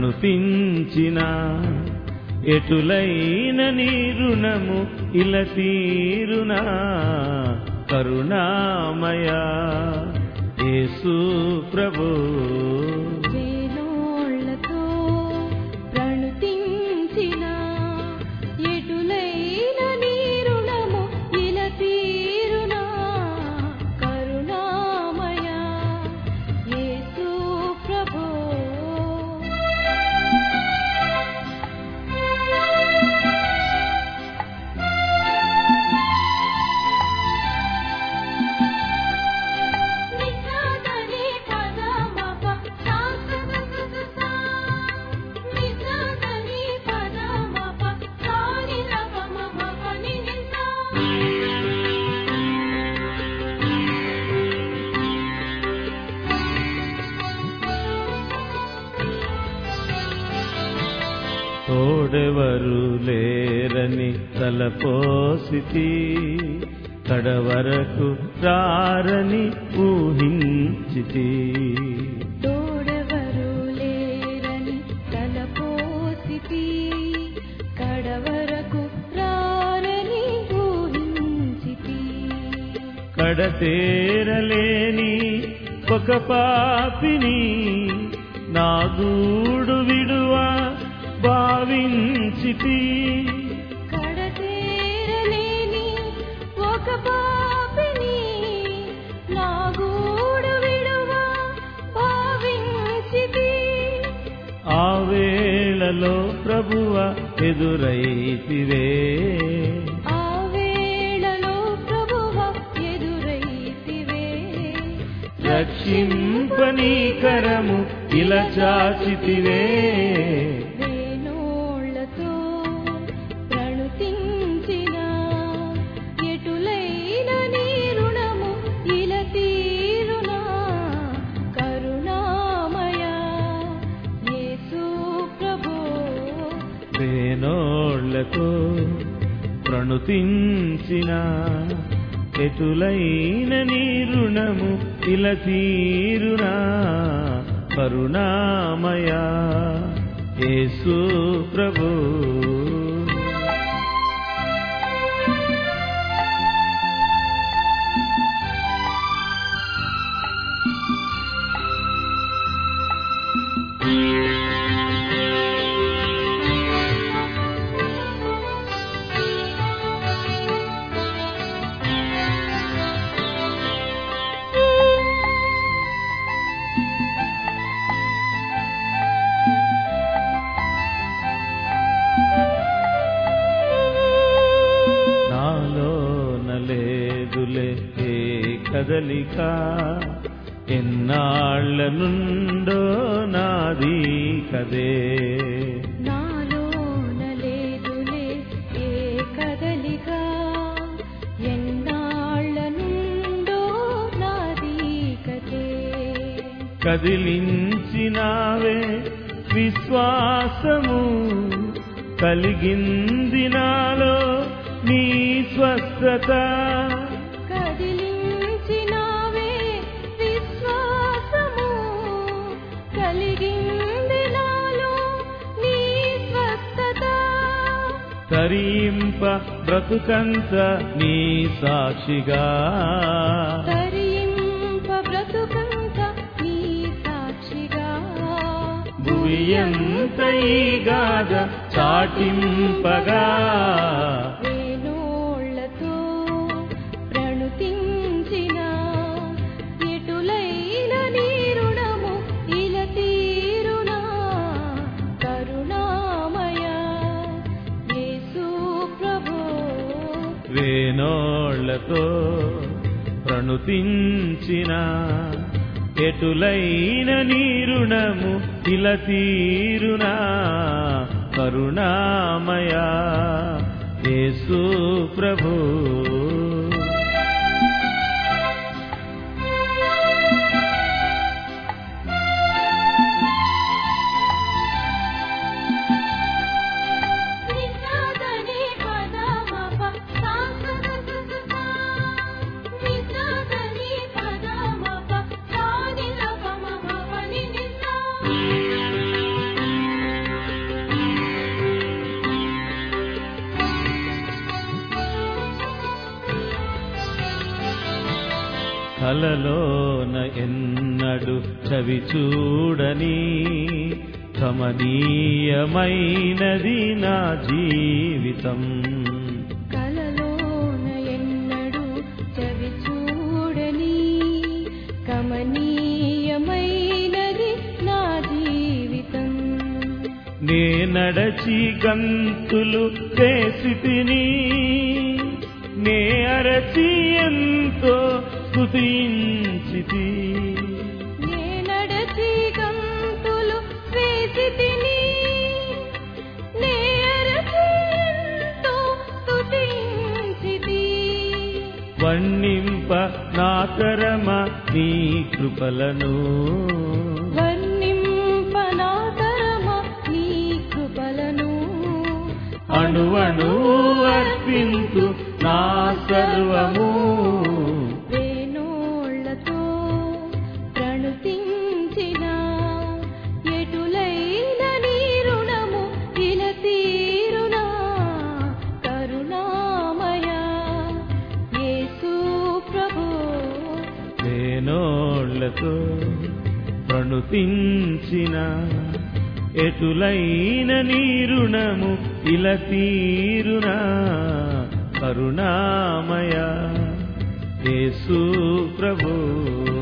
ప్రణుతించిన ఎటులైన నీ రుణము ఇల తీరునా కరుణామయ యేసు ప్రభు వేణోళ్ళతో ప్రణుతించిన ఎటులైన నీ రుణము ఇల తీరునా కరుణామయ యేసు ప్రభో నిజాదరి పదమప సాసససస నిజాదరి పదమప సానిలపమప నినిసా తోడెవరు లేరని తలపోసితి కడవరకు రారని ఊహించితి తోడెవరు లేరని తలపోసితి కడవరకు రారని ఊహించితి కడతేరలేని ఒక పాపిని నా గూడు విడువ భావించితి కడతేరలేని ఒక పాపిని నా గూడు విడువ భావించితి ఆ వేళలో ప్రభువ ఎదురైతివే ఆ వేళలో ప్రభువ ఎదురైతివే రక్షింపనీ కరము ఇలా చాచితివే వేణోళ్ళతో ప్రణుతించిన ఎటులైన నీ రుణము ఇల తీరునా కరుణామయ యేసు ప్రభో వేనోళ్లతో ప్రణుతించిన ఎటులైన నీ రుణము ఇలా తీరునా కరుణామయ యేసు ప్రభు నాలో నలేదులే ఏ కదలిక ఎన్నాళ్ళ నుండో నాది కదే నాలోన లేదులే ఏ కదలిక ఎన్నాళ్ళ నుండో నాది కదే కదిలించినావే విశ్వాసము కలిగింది నాలో నీ స్వస్థత కదిలించినావే విశ్వాసము కలిగింది నాలో నీ స్వస్థత తరింప బ్రతుకంత నీ సాక్షిగా తరింప బ్రతుకంత నీ సాక్షిగా భువి ఎంత ఈ గాథ చాటింపగా వేణోళ్ళతో ప్రణుతించిన ఎటులైన నీ రుణము ఇల తీరునా కరుణామయ యేసు ప్రభో వేనోళ్లతో ప్రణుతించిన ఎటులైన నీ రుణము ఇలా తీరునా కరుణామయ యేసు ప్రభు నిజాదరి పదమప సాసససస నిజాదరి పదమప సానిలపమప నినిసా కలలోన ఎన్నడు చవి చూడని కమనీయమైనది నా జీవితం కలలోన ఎన్నడు చవి చూడని కమనీయమైనది నా జీవితం నే నడచి గంతులు వేసి తిని నే అరచి ఎంతో స్తుతించితి నే నడచి గంతులు వేసి తిని నే అరచి ఎంతో స్తుతించితి. వర్ణింప నా తరమ నీ కృపలను వర్ణింపనాతరమ నీ కృపలను అణువణు అర్పింతు నా సర్వము వేణోళ్లతో ప్రణుతించిన ఎటులైన నీ రుణము ఇలా తీరునా కరుణామయ యేసు ప్రభు వేనోళ్లతో ప్రణుతించిన ఎటులైన నీ రుణము ఇలా తీరునా కరుణామయ యేసు ప్రభు